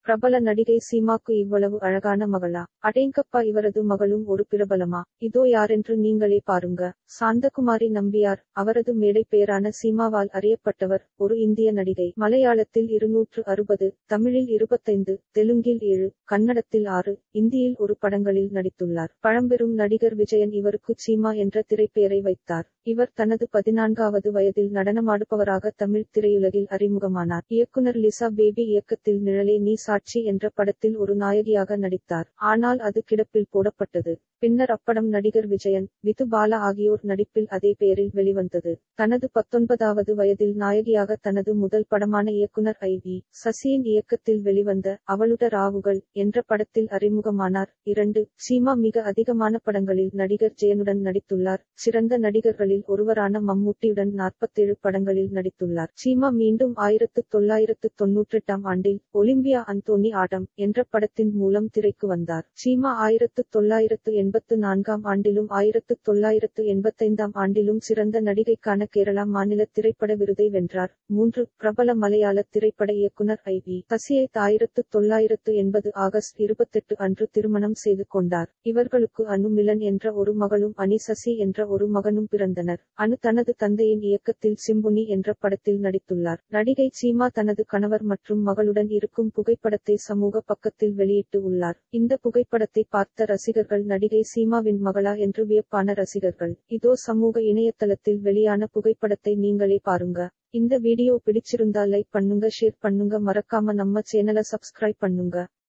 பிரபல நடிகை சீமாக்கு இவ்வளவு அழகான மகளா அடேங்கப்பா இவரது மகளும் ஒரு பிரபலமா இதோ யாரென்று நீங்களே பாருங்க சாந்தகுமாரி நம்பியார் அவரது மேடை பேரான சீமாவால் அறியப்பட்டவர் ஒரு இந்திய நடிகை மலையாளத்தில் இருநூற்று அறுபது தமிழில் இருபத்தைந்து தெலுங்கில் ஏழு கன்னடத்தில் ஆறு இந்தியில் ஒரு படங்களில் நடித்துள்ளார் பழம்பெரும் நடிகர் விஜயன் இவருக்கு சீமா என்ற திரைப்பெயரை வைத்தார் இவர் தனது பதினான்காவது வயதில் நடனமாடுபவராக தமிழ் திரையுலகில் அறிமுகமானார் இயக்குனர் லிசா பேபி இயக்கத்தில் நிழலே நீ சாட்சி என்ற படத்தில் ஒரு நாயகியாக நடித்தார் ஆனால் அது கிடப்பில் போடப்பட்டது பின்னர் அப்படம் நடிகர் விஜயன் விது பாலா ஆகியோர் நடிப்பில் அதே பெயரில் வெளிவந்தது தனது பத்தொன்பதாவது வயதில் நாயகியாக தனது முதல் படமான இயக்குனர் ஐ வி சசியின் இயக்கத்தில் வெளிவந்த அவளுட ராவுகள் என்ற படத்தில் அறிமுகமானார் இரண்டு சீமா மிக அதிகமான படங்களில் நடிகர் ஜெயனுடன் நடித்துள்ளார் சிறந்த நடிகர்களில் ஒருவரான மம்மூட்டியுடன் நாற்பத்தேழு படங்களில் நடித்துள்ளார் சீமா மீண்டும் ஆயிரத்து தொள்ளாயிரத்து தொன்னூற்றெட்டாம் ஆண்டில் ஒலிம்பியா அந்தோனி ஆடம் என்ற படத்தின் மூலம் திரைக்கு வந்தார் சீமா ஆயிரத்து தொள்ளாயிரத்து எண்பத்து நான்காம் ஆண்டிலும் ஆயிரத்து தொள்ளாயிரத்து எண்பத்தைந்தாம் ஆண்டிலும் சிறந்த நடிகைக்கான கேரளா மாநில திரைப்பட விருதை வென்றார் மூன்று பிரபல மலையாள திரைப்பட இயக்குனர் ஐ வி சசியை ஆயிரத்து தொள்ளாயிரத்து எண்பது ஆகஸ்ட் இருபத்தெட்டு அன்று திருமணம் செய்து கொண்டார் இவர்களுக்கு அனு மிலன் என்ற ஒரு மகளும் அனி சசி என்ற ஒரு மகனும் பிறந்தனர் அனு தனது தந்தையின் இயக்கத்தில் சிம்புனி என்ற படத்தில் நடித்துள்ளார் நடிகை சீமா தனது கணவர் மற்றும் மகளுடன் இருக்கும் புகைப்படத்தை சமூக பக்கத்தில் வெளியிட்டு உள்ளார் இந்த புகைப்படத்தை பார்த்த ரசிகர்கள் நடிகை சீமாவின் மகளா என்று வியப்பான ரசிகர்கள் இதோ சமூக இணையதளத்தில் வெளியான புகைப்படத்தை நீங்களே பாருங்க இந்த வீடியோ பிடிச்சிருந்தா லைக் பண்ணுங்க ஷேர் பண்ணுங்க மறக்காம நம்ம சேனலை சப்ஸ்கிரைப் பண்ணுங்க